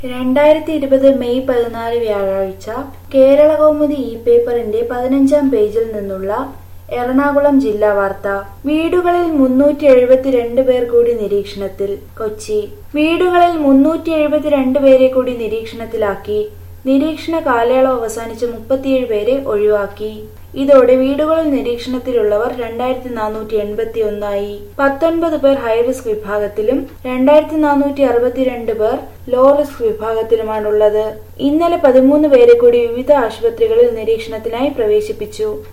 രണ്ടായിരത്തി ഇരുപത് മെയ് പതിനാല് വ്യാഴാഴ്ച കേരള കൗമുദി ഇ പേപ്പറിന്റെ പതിനഞ്ചാം പേജിൽ നിന്നുള്ള എറണാകുളം ജില്ലാ വാർത്ത വീടുകളിൽ മുന്നൂറ്റി എഴുപത്തിരണ്ട് പേർ കൂടി നിരീക്ഷണത്തിൽ കൊച്ചി വീടുകളിൽ മുന്നൂറ്റി എഴുപത്തിരണ്ട് പേരെ കൂടി നിരീക്ഷണത്തിലാക്കി നിരീക്ഷണ കാലയളവ് അവസാനിച്ച മുപ്പത്തിയേഴ് പേരെ ഒഴിവാക്കി ഇതോടെ വീടുകളിൽ നിരീക്ഷണത്തിലുള്ളവർ രണ്ടായിരത്തി നാനൂറ്റി എൺപത്തി ഒന്നായി പത്തൊൻപത് പേർ ഹൈറിസ്ക് വിഭാഗത്തിലും രണ്ടായിരത്തി നാനൂറ്റി അറുപത്തിരണ്ട് പേർ ലോ റിസ്ക് വിഭാഗത്തിലുമാണുള്ളത് ഇന്നലെ പതിമൂന്ന് പേരെ കൂടി വിവിധ ആശുപത്രികളിൽ നിരീക്ഷണത്തിനായി പ്രവേശിപ്പിച്ചു